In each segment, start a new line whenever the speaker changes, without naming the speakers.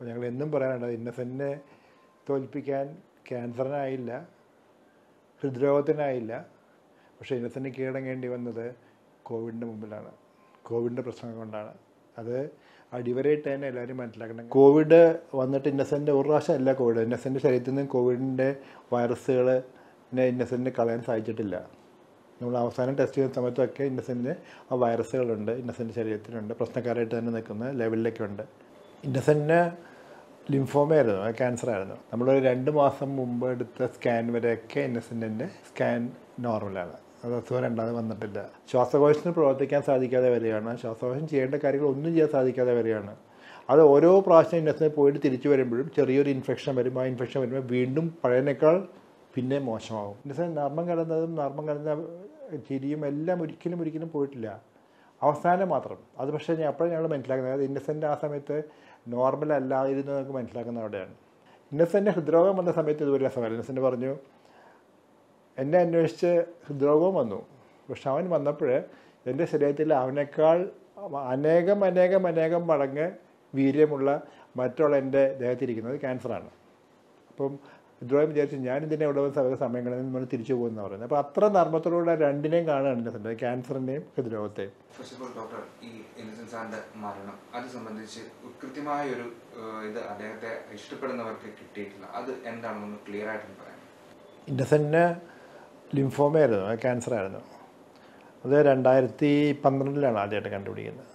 അപ്പോൾ ഞങ്ങൾ എന്നും പറയാനുള്ളത് ഇന്നസെൻറ്റിനെ തോൽപ്പിക്കാൻ ക്യാൻസറിനായില്ല ഹൃദ്രോഗത്തിനായില്ല പക്ഷേ ഇന്നസെൻറ്റ് കീഴടങ്ങേണ്ടി വന്നത് കോവിഡിൻ്റെ മുമ്പിലാണ് കോവിഡിൻ്റെ പ്രശ്നം കൊണ്ടാണ് അത് അടിവരയിട്ട് തന്നെ എല്ലാവരും മനസ്സിലാക്കണം കോവിഡ് വന്നിട്ട് ഇന്നസെൻ്റ് ഒരു പ്രാവശ്യം അല്ല കോവിഡ് ഇന്നസെൻ്റ് ശരീരത്തിൽ നിന്ന് കോവിഡിൻ്റെ വൈറസുകൾ ഇന്നസെൻറ്റിന് കളയാൻ സാധിച്ചിട്ടില്ല നമ്മൾ അവസാനം ടെസ്റ്റ് ചെയ്യുന്ന സമയത്തൊക്കെ ഇന്നസെൻറ്റിന് ആ വൈറസുകളുണ്ട് ഇന്നസെൻ്റ് ശരീരത്തിലുണ്ട് പ്രശ്നക്കാരായിട്ട് തന്നെ നിൽക്കുന്ന ലെവലിലേക്കുണ്ട് ഇന്നസെൻറ്റിന് ലിംഫോമയായിരുന്നു അത് ക്യാൻസർ ആയിരുന്നു നമ്മൾ രണ്ട് മാസം മുമ്പ് എടുത്ത സ്കാൻ വരെയൊക്കെ ഇന്നസെൻറ്റിൻ്റെ സ്കാൻ നോർമലാണ് അത് അസുഖം രണ്ടാമത് വന്നിട്ടില്ല ശ്വാസകോശത്തിന് പ്രവർത്തിക്കാൻ സാധിക്കാതെ വരികയാണ് ശ്വാസകോശം ചെയ്യേണ്ട കാര്യങ്ങൾ ഒന്നും ചെയ്യാൻ സാധിക്കാതെ വരികയാണ് അത് ഓരോ പ്രാവശ്യം ഇന്നസെൻറ്റ് പോയിട്ട് തിരിച്ചു വരുമ്പോഴും ചെറിയൊരു ഇൻഫെക്ഷൻ വരും ആ ഇൻഫെക്ഷൻ വരുമ്പോൾ വീണ്ടും പഴയനേക്കാൾ പിന്നെ മോശമാവും ഇന്നസെൻറ്റ് നർമ്മം കലർന്നതും നർമ്മം കലർന്ന ചിരിയും എല്ലാം ഒരിക്കലും ഒരിക്കലും പോയിട്ടില്ല അവസാനം മാത്രം അത് പക്ഷേ ഞാൻ അപ്പോഴും ഞങ്ങൾ മനസ്സിലാക്കുന്നത് അതായത് ഇന്നസെൻ്റ് ആ സമയത്ത് നോർമൽ അല്ലായിരുന്നു നമുക്ക് മനസ്സിലാക്കുന്ന അവിടെയാണ് ഇന്നസെൻ്റ് ഹൃദ്രോഗം വന്ന സമയത്ത് ഇതുപോലെ സമയം ഇന്നസെൻ്റ് പറഞ്ഞു എന്നെ അന്വേഷിച്ച് ഹൃദ്രോഗവും വന്നു പക്ഷെ അവൻ വന്നപ്പോൾ എൻ്റെ ശരീരത്തിൽ അവനേക്കാൾ അനേകം അനേകം അനേകം മടങ്ങ് വീര്യമുള്ള മറ്റുള്ള എൻ്റെ ദേഹത്തിരിക്കുന്നത് ക്യാൻസറാണ് അപ്പം ഹൃദ്രോഗം വിചാരിച്ച് ഞാൻ ഇതിനെ ഇവിടെ വന്ന് സമയം കളഞ്ഞ് നമ്മൾ തിരിച്ചു പോകുന്ന പറയുന്നത് അപ്പോൾ അത്ര നർമ്മത്തോടുകൂടെ രണ്ടിനെയും കാണുകയാണ് ഇന്നസെൻ്റ് ക്യാൻസറിൻ്റെയും ഹൃദ്രോഗത്തെയും
ഫസ്റ്റ് ഓഫ് ഓൾ ഡോക്ടർ ഈ ഇന്നസെന്റ് സാറിന്റെ മരണം അത് സംബന്ധിച്ച് കൃത്യമായ ഒരു ഏഹ്, ഇത് അദ്ദേഹത്തെ ഇഷ്ടപ്പെടുന്നവർക്ക് കിട്ടിയിട്ടില്ല അത് എന്താണെന്ന് ക്ലിയർ ആയിട്ട് പറയാം
ഇന്നസെൻറ്റിന് ലിംഫോമയായിരുന്നു അത് ക്യാൻസർ ആയിരുന്നു അത് രണ്ടായിരത്തി പന്ത്രണ്ടിലാണ് ആദ്യമായിട്ട് കണ്ടുപിടിക്കുന്നത്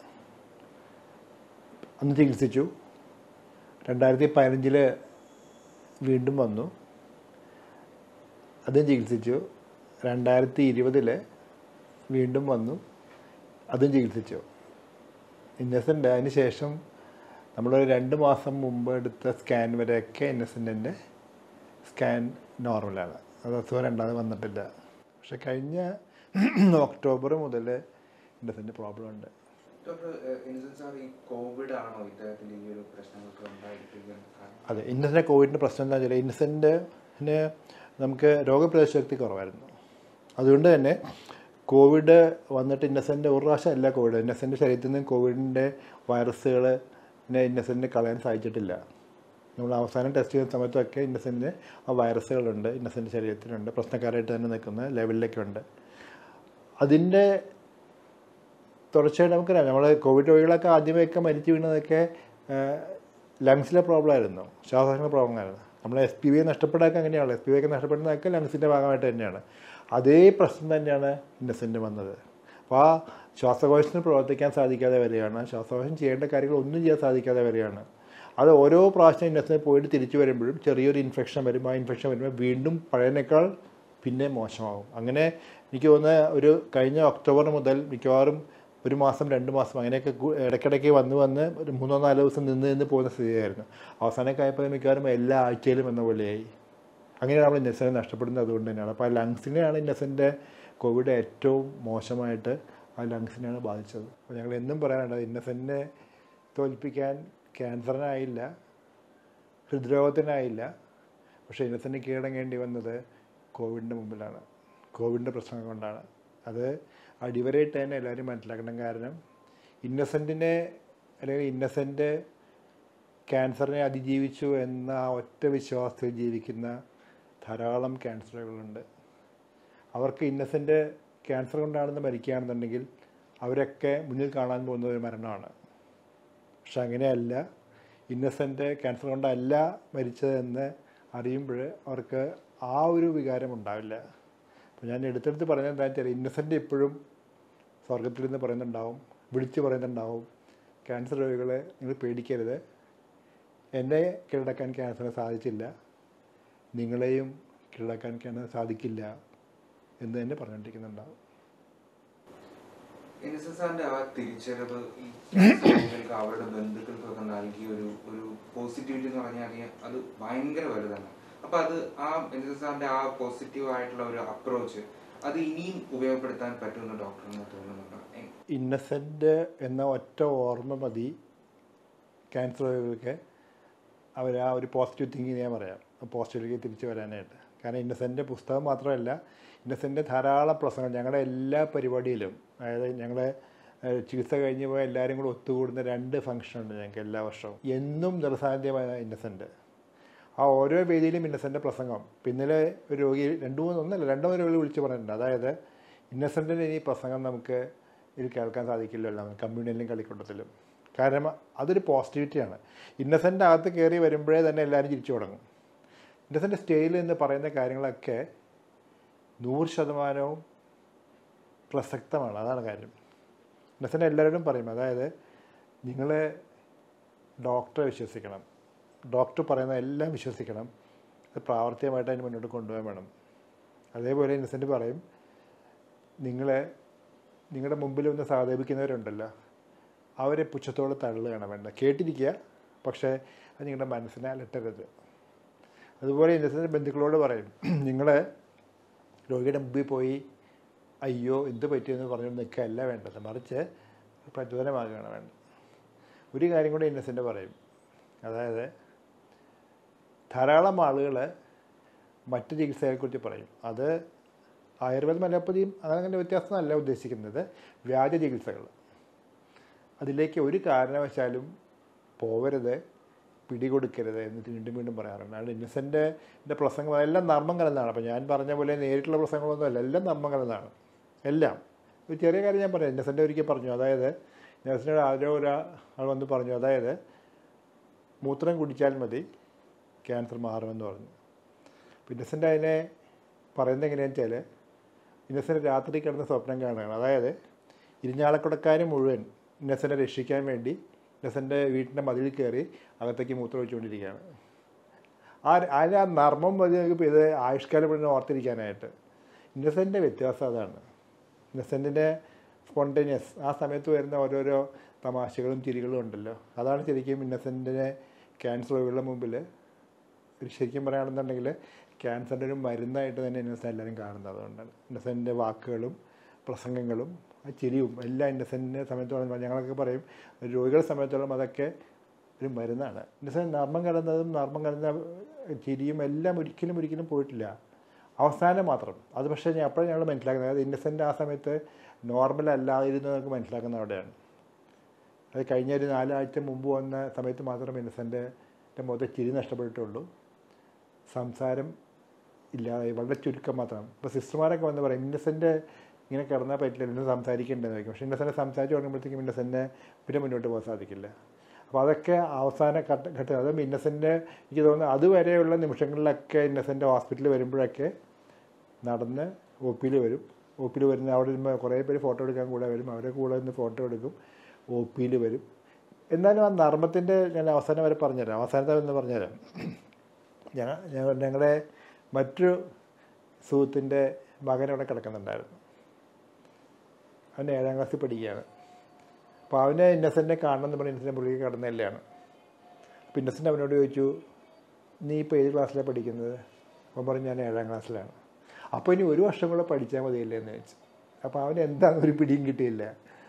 അന്ന് ചികിത്സിച്ചു രണ്ടായിരത്തി പതിനഞ്ചിൽ വീണ്ടും വന്നു അതും ചികിത്സിച്ചു രണ്ടായിരത്തി ഇരുപതിൽ വീണ്ടും വന്നു അതും ചികിത്സിച്ചു ഇന്നസെൻ്റ് അതിന് ശേഷം നമ്മൾ രണ്ട് മാസം മുമ്പ് എടുത്ത സ്കാൻ വരെയൊക്കെ ഇന്നസെൻറ്റിൻ്റെ സ്കാൻ നോർമലാണ് അത് അസുഖം രണ്ടാമത് വന്നിട്ടില്ല പക്ഷെ കഴിഞ്ഞ ഒക്ടോബർ മുതൽ ഇന്നസെൻ്റ് പ്രോബ്ലം ഉണ്ട്
ഡോക്ടർ ഇന്നസെന്റ് സാർ ഈ കോവിഡ് ആണോ ഇദ്ദേഹത്തിന്റെ ഈ ഒരു പ്രശ്നങ്ങൾക്ക് ഉണ്ടായിരിക്കുന്നത് കാരണം
അതെ ഇന്നസെൻ്റ് കോവിഡിൻ്റെ പ്രശ്നം എന്താ വെച്ചാൽ ഇന്നസെൻറ്റിന് നമുക്ക് രോഗപ്രതിരോധ ശക്തി കുറവായിരുന്നു അതുകൊണ്ട് തന്നെ കോവിഡ് വന്നിട്ട് ഇന്നസെൻ്റ് ഒരു പ്രാവശ്യം അല്ല കോവിഡ് ഇന്നസെൻ്റ് ശരീരത്തിൽ നിന്ന് കോവിഡിൻ്റെ വൈറസുകൾ ഇന്നസെൻറ്റിന് കളയാൻ സാധിച്ചിട്ടില്ല നമ്മൾ അവസാനം ടെസ്റ്റ് ചെയ്യുന്ന സമയത്തൊക്കെ ഇന്നസെൻറ്റിന് ആ വൈറസുകളുണ്ട് ഇന്നസെൻ്റ് ശരീരത്തിലുണ്ട് പ്രശ്നക്കാരായിട്ട് തന്നെ നിൽക്കുന്ന ലെവലിലേക്കുണ്ട് അതിൻ്റെ തുടർച്ചയായിട്ട് നമുക്കറിയാം നമ്മൾ കോവിഡ് രോഗികളൊക്കെ ആദ്യമൊക്കെ മരിച്ചു വീണതൊക്കെ ലങ്സിലെ പ്രോബ്ലം ആയിരുന്നു ശ്വാസകോശ പ്രോബ്ലം ആയിരുന്നു നമ്മൾ എസ് പി വി നഷ്ടപ്പെടാനൊക്കെ അങ്ങനെയാണ് എസ് പി വി ഒക്കെ നഷ്ടപ്പെടുന്നതൊക്കെ ലങ്സിൻ്റെ ഭാഗമായിട്ട് തന്നെയാണ് അതേ പ്രശ്നം തന്നെയാണ് ഇന്നസെൻ്റ് വന്നത് അപ്പോൾ ആ ശ്വാസകോശത്തിന് പ്രവർത്തിക്കാൻ സാധിക്കാതെ വരികയാണ് ശ്വാസകോശം ചെയ്യേണ്ട കാര്യങ്ങൾ ഒന്നും ചെയ്യാൻ സാധിക്കാതെ വരികയാണ് അത് ഓരോ പ്രാവശ്യം ഇന്നസെൻ്റ് പോയിട്ട് തിരിച്ചു വരുമ്പോഴും ചെറിയൊരു ഇൻഫെക്ഷൻ വരും ആ ഇൻഫെക്ഷൻ വരുമ്പോൾ വീണ്ടും പഴയനേക്കാൾ പിന്നെ മോശമാവും അങ്ങനെ എനിക്ക് തോന്നുന്നത് ഒരു കഴിഞ്ഞ ഒക്ടോബർ മുതൽ മിക്കവാറും ഒരു മാസം രണ്ട് മാസം അങ്ങനെയൊക്കെ കു- ഇടയ്ക്കിടയ്ക്ക് വന്ന് വന്ന് ഒരു മൂന്നോ നാലോ ദിവസം നിന്ന് നിന്ന് പോകുന്ന സ്ഥിതിയായിരുന്നു അവസാനമൊക്കെ ആയപ്പോൾ മിക്കവാറും എല്ലാ ആഴ്ചയിലും എന്ന പോലെയായി അങ്ങനെയാണ് നമ്മൾ ഇന്നസെൻ്റ് നഷ്ടപ്പെടുന്നത് അതുകൊണ്ട് തന്നെയാണ് അപ്പോൾ ആ ലങ്സിനെയാണ് ഇന്നസെൻ്റെ കോവിഡ് ഏറ്റവും മോശമായിട്ട് ആ ലങ്സിനെയാണ് ബാധിച്ചത് അപ്പോൾ ഞങ്ങൾ എന്നും പറയാനുള്ളത് ഇന്നസെൻറ്റിനെ തോൽപ്പിക്കാൻ ക്യാൻസറിനായില്ല ഹൃദ്രോഗത്തിനായില്ല പക്ഷേ ഇന്നസെൻറ്റ് കീഴടങ്ങേണ്ടി വന്നത് കോവിഡിൻ്റെ മുമ്പിലാണ് കോവിഡിൻ്റെ പ്രശ്നം കൊണ്ടാണ് അത് അടിവരയിട്ട് തന്നെ എല്ലാവരും മനസ്സിലാക്കണം കാരണം ഇന്നസെൻറ്റിനെ അല്ലെങ്കിൽ ഇന്നസെൻ്റ് ക്യാൻസറിനെ അതിജീവിച്ചു എന്ന ആ ഒറ്റ വിശ്വാസത്തിൽ ജീവിക്കുന്ന ധാരാളം ക്യാൻസറുകളുണ്ട് അവർക്ക് ഇന്നസെൻ്റ് ക്യാൻസർ കൊണ്ടാണെന്ന് മരിക്കുകയാണെന്നുണ്ടെങ്കിൽ അവരൊക്കെ മുന്നിൽ കാണാൻ പോകുന്ന ഒരു മരണമാണ് പക്ഷെ അങ്ങനെയല്ല ഇന്നസെൻ്റ് ക്യാൻസർ കൊണ്ടല്ല മരിച്ചതെന്ന് അറിയുമ്പോൾ അവർക്ക് ആ ഒരു വികാരം ഉണ്ടാവില്ല അപ്പോൾ ഞാൻ എടുത്തെടുത്ത് പറഞ്ഞത് എന്താ വെച്ചാൽ ഇന്നസെൻ്റ് ഇപ്പോഴും സ്വർഗത്തിൽ നിന്ന് പറയുന്നുണ്ടാവും വിളിച്ച് പറയുന്നുണ്ടാവും ക്യാൻസർ രോഗികളെ നിങ്ങൾ പേടിക്കരുത് എന്നെ കീഴടക്കാൻ ക്യാൻസറിന് സാധിച്ചില്ല നിങ്ങളെയും കീഴടക്കാൻ ക്യാൻസറിന് സാധിക്കില്ല എന്ന് തന്നെ പറഞ്ഞുകൊണ്ടിരിക്കുന്നുണ്ടാവും
ഇന്നസെന്റ് സാറിന്റെ ആ തിരിച്ചറിവ് ഈ ക്യാൻസർ അവരുടെ ബന്ധുക്കൾക്കൊക്കെ നൽകിയ ഒരു ഒരു പോസിറ്റിവിറ്റി എന്ന് പറഞ്ഞാൽ അത് ഭയങ്കര വലുതാണ് അപ്പൊ അത് ആ ഇന്നസെന്റ് സാറിന്റെ ആ പോസിറ്റീവ് ആയിട്ടുള്ള ഒരു അപ്രോച്ച് അത് ഇനിയും ഉപയോഗപ്പെടുത്താൻ പറ്റുമെന്ന് ഡോക്ടറിന് തോന്നുന്നുണ്ടോ എ-
ഇന്നസെൻ്റ് എന്ന ഒറ്റ ഓർമ്മ മതി ക്യാൻസർ രോഗികൾക്ക് അവർ ആ ഒരു പോസിറ്റീവ് തിങ്കിങ് ഞാൻ പറയാം പോസിറ്റീവിലേക്ക് തിരിച്ചു വരാനായിട്ട് കാരണം ഇന്നസെൻ്റ് പുസ്തകം മാത്രമല്ല ഇന്നസെൻ്റ് ധാരാളം പ്രസംഗം ഞങ്ങളുടെ എല്ലാ പരിപാടിയിലും അതായത് ഞങ്ങളെ ഏഹ് ചികിത്സ കഴിഞ്ഞ് പോയ എല്ലാവരും കൂടെ ഒത്തുകൂടുന്ന രണ്ട് ഫംഗ്ഷൻ ഉണ്ട് ഞങ്ങൾക്ക് എല്ലാ വർഷവും എന്നും നിറസാന്നിധ്യമായ ഇന്നസെൻ്റ് ആ ഓരോ വേദിയിലും ഇന്നസെൻ്റ് പ്രസംഗം പിന്നലെ ഒരു രോഗി രണ്ട് മൂന്ന് ഒന്നല്ല രണ്ടോ മൂന്ന് രോഗി വിളിച്ച് പറഞ്ഞിട്ടുണ്ട് അതായത് ഇന്നസെൻറ്റിൻ്റെ ഈ പ്രസംഗം നമുക്ക് ഇത് കേൾക്കാൻ സാധിക്കില്ലല്ലോ കമ്മ്യൂണിയനിലും കളിക്കൂട്ടത്തിലും കാരണം അതൊരു പോസിറ്റിവിറ്റിയാണ് ഇന്നസെൻ്റ് അകത്ത് കയറി വരുമ്പോഴേ തന്നെ എല്ലാവരും ചിരിച്ചു തുടങ്ങും ഇന്നസെൻ്റ് സ്റ്റേജിൽ നിന്ന് പറയുന്ന കാര്യങ്ങളൊക്കെ നൂറ് ശതമാനവും പ്രസക്തമാണ് അതാണ് കാര്യം ഇന്നസെൻ്റ് എല്ലാവരോടും പറയും അതായത് നിങ്ങൾ ഡോക്ടറെ വിശ്വസിക്കണം ഡോക്ടർ പറയുന്ന എല്ലാം വിശ്വസിക്കണം അത് പ്രാവർത്തികമായിട്ട് അതിന് മുന്നോട്ട് കൊണ്ടുപോകാൻ വേണം അതേപോലെ ഇന്നസെൻ്റ് പറയും നിങ്ങളെ നിങ്ങളുടെ മുമ്പിൽ ഒന്ന് സഹതപിക്കുന്നവരുണ്ടല്ലോ അവരെ പുച്ഛത്തോടെ തള്ളുകയാണ് വേണ്ട കേട്ടിരിക്കുക പക്ഷേ അത് നിങ്ങളുടെ മനസ്സിനെ അലട്ടരുത് അതുപോലെ ഇന്നസെൻ്റ് ബന്ധുക്കളോട് പറയും നിങ്ങൾ രോഗിയുടെ മുമ്പിൽ പോയി അയ്യോ എന്ത് പറ്റിയെന്ന് പറഞ്ഞു നിൽക്കുകയല്ല വേണ്ടത് മറിച്ച് പ്രചോദനമാകുകയാണ് വേണ്ടത് ഒരു കാര്യം കൂടി ഇന്നസെൻ്റ് പറയും അതായത് ധാരാളം ആളുകൾ മറ്റ് ചികിത്സയെക്കുറിച്ച് പറയും അത് ആയുർവേദം അലോപ്പതിയും അങ്ങനെ വ്യത്യാസമല്ല ഉദ്ദേശിക്കുന്നത് വ്യാജ ചികിത്സകൾ അതിലേക്ക് ഒരു കാരണവശാലും പോവരുത് പിടികൊടുക്കരുത് എന്ന് വീണ്ടും വീണ്ടും പറയാറുണ്ട് അത് ഇന്നസെൻ്റെ പ്രസംഗം എല്ലാം നർമ്മം കലർന്നതാണ് അപ്പോൾ ഞാൻ പറഞ്ഞ പോലെ നേരിട്ടുള്ള പ്രസംഗങ്ങളൊന്നുമല്ല എല്ലാം നർമ്മം കലർന്നതാണ് എല്ലാം ഒരു ചെറിയ കാര്യം ഞാൻ പറയാം ഇന്നസെൻ്റ് ഒരിക്കൽ പറഞ്ഞു അതായത് ഇന്നസെൻ്റ് ആരോ ഒരാൾ വന്ന് പറഞ്ഞു അതായത് മൂത്രം കുടിച്ചാൽ മതി ക്യാൻസർ മാറുമെന്ന് പറഞ്ഞു അപ്പോൾ ഇന്നസെൻ്റ് അതിനെ പറയുന്നത് എങ്ങനെയാണെന്ന് വെച്ചാൽ ഇന്നസെൻ്റ് രാത്രി കിടന്ന് സ്വപ്നം കാണുകയാണ് അതായത് ഇരിഞ്ഞാലക്കുടക്കാർ മുഴുവൻ ഇന്നസെൻ്റെ രക്ഷിക്കാൻ വേണ്ടി ഇന്നസെൻ്റെ വീട്ടിൻ്റെ മതിലിൽ കയറി അകത്തേക്ക് മൂത്രം ഒഴിച്ചുകൊണ്ടിരിക്കുകയാണ് ആ അതിന് ആ നർമ്മം മതി നമുക്ക് ഇത് ആയുഷ്കാലം മുഴുവൻ ഓർത്തിരിക്കാനായിട്ട് ഇന്നസെൻ്റെ വ്യത്യാസം അതാണ് ഇന്നസെൻറ്റിൻ്റെ സ്പോണ്ടേനിയസ് ആ സമയത്ത് വരുന്ന ഓരോരോ തമാശകളും ചിരികളും ഉണ്ടല്ലോ അതാണ് ശരിക്കും ഇന്നസെൻറ്റിനെ ക്യാൻസർ രോഗികളുടെ മുമ്പിൽ ഒരു ശരിക്കും പറയുകയാണെന്നുണ്ടെങ്കിൽ ക്യാൻസറിൻ്റെ ഒരു മരുന്നായിട്ട് തന്നെ ഇന്നസെൻ്റ് എല്ലാവരും കാണുന്നത് അതുകൊണ്ടാണ് ഇന്നസെൻ്റെ വാക്കുകളും പ്രസംഗങ്ങളും ആ ചിരിയും എല്ലാം ഇന്നസെൻറ്റിൻ്റെ സമയത്തോളം ഞങ്ങളൊക്കെ പറയും രോഗികളുടെ സമയത്തോളം അതൊക്കെ ഒരു മരുന്നാണ് ഇന്നസെൻ്റ് നർമ്മം കലർന്നതും നർമ്മം കലർന്ന ചിരിയും എല്ലാം ഒരിക്കലും ഒരിക്കലും പോയിട്ടില്ല അവസാനം മാത്രം അത് പക്ഷേ ഞാൻ അപ്പോഴും ഞങ്ങൾ മനസ്സിലാക്കുന്നത് അതായത് ഇന്നസെൻ്റ് ആ സമയത്ത് നോർമൽ അല്ലായിരുന്നു എന്നൊക്കെ മനസ്സിലാക്കുന്ന അവിടെയാണ് അത് കഴിഞ്ഞ ഒരു നാലാഴ്ച മുമ്പ് വന്ന സമയത്ത് മാത്രമേ ഇന്നസെൻ്റെ മുഖത്ത് ചിരി നഷ്ടപ്പെട്ടിട്ടുള്ളൂ സംസാരം ഇല്ലാതായി വളരെ ചുരുക്കം മാത്രം ഇപ്പോൾ സിസ്റ്റർമാരൊക്കെ വന്ന് പറയും ഇന്നസെൻ്റ് ഇങ്ങനെ കിടന്നാൽ പറ്റില്ല ഇന്ന് സംസാരിക്കേണ്ടതെന്ന് വയ്ക്കും പക്ഷേ ഇന്നസെൻ്റ് സംസാരിച്ച് തുടങ്ങുമ്പോഴത്തേക്കും ഇന്നസെൻ്റ് പിന്നെ മുന്നോട്ട് പോകാൻ സാധിക്കില്ല അപ്പോൾ അതൊക്കെ അവസാന ഘട്ട ഘട്ടം അതും ഇന്നസെൻ്റ് എനിക്ക് തോന്നുന്നു അതുവരെയുള്ള നിമിഷങ്ങളിലൊക്കെ ഇന്നസെൻ്റ് ഹോസ്പിറ്റലിൽ വരുമ്പോഴൊക്കെ നടന്ന് ഒ പിയിൽ വരും ഒ പിയിൽ വരുന്ന അവിടെ ഇരുന്ന് കുറേ പേര് ഫോട്ടോ എടുക്കാൻ കൂടെ വരും അവരെ കൂടെ നിന്ന് ഫോട്ടോ എടുക്കും ഒ പിയിൽ വരും എന്നാലും ആ നർമ്മത്തിൻ്റെ ഞാൻ അവസാനം വരെ പറഞ്ഞുതരാം അവസാനത്തെ എന്ന് പറഞ്ഞുതരാം ഞങ്ങൾ ഞങ്ങളുടെ മറ്റൊരു സുഹൃത്തിൻ്റെ മകൻ അവിടെ കിടക്കുന്നുണ്ടായിരുന്നു അവൻ ഏഴാം ക്ലാസ്സിൽ പഠിക്കുകയാണ് അപ്പോൾ അവനെ ഇന്നസെൻറ്റിനെ കാണണം എന്ന് പറഞ്ഞ് ഇന്നസെൻ്റ് പുള്ളിക്ക് കിടന്നതല്ലാണ് അപ്പോൾ ഇന്നസെൻ്റ് അവനോട് ചോദിച്ചു നീ ഇപ്പോൾ ഏത് ക്ലാസ്സിലാണ് പഠിക്കുന്നത് അവൻ പറഞ്ഞു ഞാൻ ഏഴാം ക്ലാസ്സിലാണ് അപ്പോൾ ഇനി ഒരു വർഷം കൂടെ പഠിച്ചാൽ മതിയല്ലേ എന്ന് ചോദിച്ചു അപ്പോൾ അവന് എന്താണ് ഒരു പിടിയും കിട്ടിയില്ല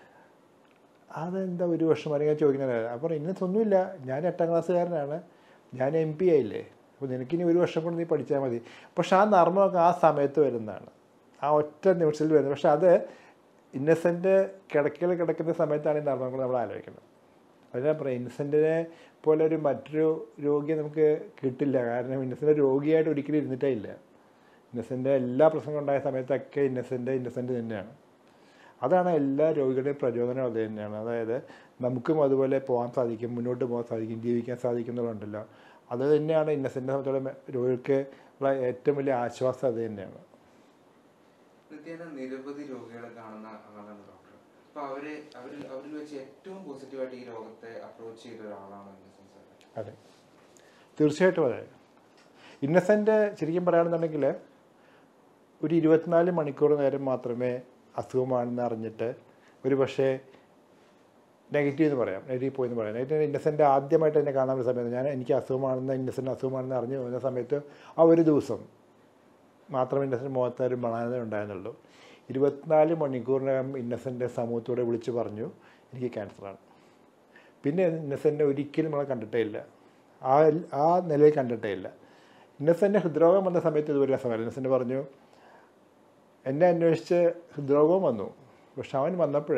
അതെന്താ ഒരു വർഷം വരെ ഞാൻ ചോദിക്കുന്നത് അപ്പോൾ ഇന്നത്തൊന്നുമില്ല ഞാൻ എട്ടാം ക്ലാസ്സുകാരനാണ് ഞാൻ എം പി ആയില്ലേ അപ്പോൾ നിനക്കിനി ഒരു വർഷം കൊണ്ട് നീ പഠിച്ചാൽ മതി പക്ഷെ ആ നർമ്മമൊക്കെ ആ സമയത്ത് വരുന്നതാണ് ആ ഒറ്റ നിമിഷത്തിൽ വരുന്നത് പക്ഷെ അത് ഇന്നസെൻ്റ് കിടക്കയിൽ കിടക്കുന്ന സമയത്താണ് ഈ നർമ്മങ്ങൾ നമ്മൾ ആലോചിക്കുന്നത് അതിനാ പറയാം ഇന്നസെൻറ്റിനെ പോലെ ഒരു മറ്റൊരു രോഗിയെ നമുക്ക് കിട്ടില്ല കാരണം ഇന്നസെൻ്റ് രോഗിയായിട്ട് ഒരിക്കലും ഇരുന്നിട്ടേ ഇല്ല ഇന്നസെൻ്റ് എല്ലാ പ്രശ്നങ്ങളും ഉണ്ടായ സമയത്തൊക്കെ ഇന്നസെൻ്റ് ഇന്നസെൻ്റ് തന്നെയാണ് അതാണ് എല്ലാ രോഗികളുടെയും പ്രചോദനം അത് തന്നെയാണ് അതായത് നമുക്കും അതുപോലെ പോകാൻ സാധിക്കും മുന്നോട്ട് പോകാൻ സാധിക്കും ജീവിക്കാൻ സാധിക്കും എന്നുള്ളതുണ്ടല്ലോ അത് തന്നെയാണ് ഇന്നസെൻ്റിനെ സംബന്ധിച്ചോളം രോഗികൾക്ക് ഉള്ള ഏറ്റവും വലിയ ആശ്വാസം അത് തന്നെയാണ്
നിത്യേന നിരവധി രോഗികളെ കാണുന്ന ആളാണ് ഡോക്ടർ അപ്പൊ അവര് അവരിൽ അവരിൽ വെച്ച് ഏറ്റവും പോസിറ്റീവായിട്ട് ഈ രോഗത്തെ അപ്രോച്ച് ചെയ്ത ഒരാളാണ് ഇന്നസെൻസ് സാർ
അതെ തീർച്ചയായിട്ടും അതെ ഇന്നസെൻ്റ് ശരിക്കും പറയുകയാണെന്നുണ്ടെങ്കിൽ ഒരു ഇരുപത്തിനാല് മണിക്കൂർ നേരം മാത്രമേ അസുഖമാണെന്ന് അറിഞ്ഞിട്ട് ഒരു പക്ഷേ നെഗറ്റീവ് എന്ന് പറയാം നെഗറ്റീവ് പോയി എന്ന് പറയാം നെഗറ്റീവ് ഇന്നസെൻ്റ് ആദ്യമായിട്ട് എന്നെ കാണാൻ ഒരു സമയത്ത് ഞാൻ എനിക്ക് അസുഖമാണെന്ന് ഇന്നസെൻ്റ് അസുഖമാണെന്ന് അറിഞ്ഞു പോകുന്ന സമയത്ത് ആ ഒരു ദിവസം മാത്രമേ ഇന്നസെൻ്റ് മുഖത്ത് ഒരു മണാനത ഉണ്ടായിരുന്നുള്ളൂ ഇരുപത്തിനാല് മണിക്കൂറിനകം ഇന്നസെൻ്റ് സമൂഹത്തോടെ വിളിച്ച് പറഞ്ഞു എനിക്ക് ക്യാൻസറാണ് പിന്നെ ഇന്നസെൻ്റ് ഒരിക്കലും നമ്മളെ കണ്ടിട്ടേ ഇല്ല ആ ആ നിലയിൽ കണ്ടിട്ടേ ഇല്ല ഇന്നസെൻ്റ് ഹൃദ്രോഗം വന്ന സമയത്ത് ഇതുപോലെ സമയം ഇന്നസെൻ്റ് പറഞ്ഞു എന്നെ അന്വേഷിച്ച് ഹൃദ്രോഗവും വന്നു പക്ഷെ അവൻ വന്നപ്പോൾ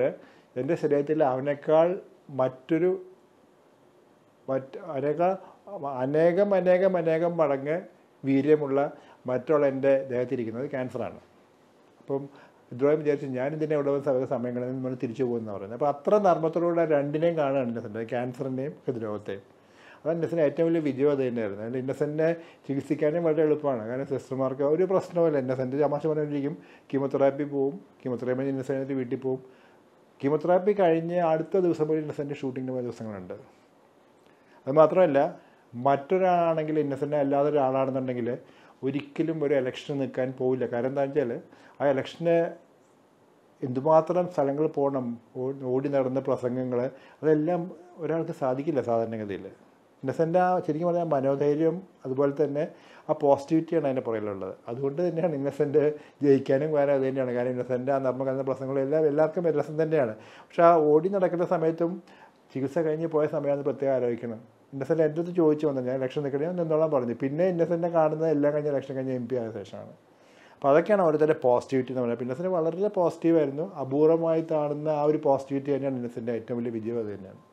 എൻ്റെ ശരീരത്തിൽ അവനേക്കാൾ മറ്റൊരു മറ്റ് അനേകം അനേകം അനേകം അനേകം മടങ്ങ് വീര്യമുള്ള മറ്റുള്ള എൻ്റെ ദേഹത്തിരിക്കുന്നത് ക്യാൻസറാണ് അപ്പം ഇദ്രോഹം വിചാരിച്ചു ഞാൻ ഇതിനെ ഇവിടെ വന്ന് സമയ സമയങ്ങളിൽ നമ്മൾ തിരിച്ചു പോകുമെന്ന് പറയുന്നത് അപ്പോൾ അത്ര നർമ്മത്തോടുകൂടെ രണ്ടിനെയും കാണുകയാണ് ഇന്നസെൻ്റ് ക്യാൻസറിൻ്റെയും ഹൃദ്രോഗത്തെയും അതാണ് ഇന്നസെൻ്റ് ഏറ്റവും വലിയ വിജയം അത് തന്നെയായിരുന്നു അതിൻ്റെ ഇന്നസെൻറ്റിനെ ചികിത്സിക്കാനും വളരെ എളുപ്പമാണ് കാരണം സിസ്റ്റർമാർക്ക് ഒരു പ്രശ്നവുമില്ല ഇന്നസെൻറ്റ് തമാശ പറഞ്ഞിരിക്കും കീമോതെറാപ്പി പോവും കീമോതെറാപ്പി ഇന്നസെൻറ്റ് വീട്ടിൽ പോവും കീമോതെറാപ്പി കഴിഞ്ഞ് അടുത്ത ദിവസം പോലും ഇന്നസെൻറ്റ് ഷൂട്ടിങ്ങിന് പോയ ദിവസങ്ങളുണ്ട് അത് മാത്രമല്ല മറ്റൊരാളാണെങ്കിൽ ഇന്നസെൻ്റ് അല്ലാതെ ഒരാളാണെന്നുണ്ടെങ്കിൽ ഒരിക്കലും ഒരു ഇലക്ഷൻ നിൽക്കാൻ പോവില്ല കാരണം എന്താ വെച്ചാൽ ആ ഇലക്ഷന് എന്തുമാത്രം സ്ഥലങ്ങൾ പോകണം ഓ- ഓടി നടന്ന പ്രസംഗങ്ങൾ അതെല്ലാം ഒരാൾക്ക് സാധിക്കില്ല സാധാരണഗതിയിൽ ഇന്നസെൻ്റ് ആ ശരിക്കും പറഞ്ഞാൽ മനോധൈര്യം അതുപോലെ തന്നെ ആ പോസിറ്റിവിറ്റിയാണ് അതിൻ്റെ പുറകിലുള്ളത് അതുകൊണ്ട് തന്നെയാണ് ഇന്നസെൻ്റ് ജയിക്കാനും കാരണം അത് തന്നെയാണ് കാരണം ഇന്നസെൻ്റ് ആ നർമ്മ കലർന്ന പ്രസംഗങ്ങളും എല്ലാം എല്ലാവർക്കും രസം തന്നെയാണ് പക്ഷെ ആ ഓടി നടക്കുന്ന സമയത്തും ചികിത്സ കഴിഞ്ഞ് പോയ സമയമാണ് പ്രത്യേകം ആലോചിക്കണം ഇന്നസെൻ്റ് എൻ്റെ അടുത്ത് ചോദിച്ചു വന്നു ഞാൻ ഇലക്ഷൻ നിൽക്കണേ നിന്നോളാൻ പറഞ്ഞു പിന്നെ ഇന്നസെൻ്റ് കാണുന്നത് എല്ലാം കഴിഞ്ഞ് ഇലക്ഷൻ കഴിഞ്ഞ് എം പി ആയ ശേഷമാണ് അപ്പോൾ അതൊക്കെയാണ് ഓരോരുത്തരുടെ പോസിറ്റിവിറ്റി എന്ന് പറയുന്നത് ഇന്നസെൻ്റ് വളരെ പോസിറ്റീവായിരുന്നു അപൂർവമായി കാണുന്ന ആ ഒരു പോസിറ്റിവിറ്റി തന്നെയാണ് ഇന്നസെൻ്റെ ഏറ്റവും വലിയ വിജയം അത് തന്നെയാണ്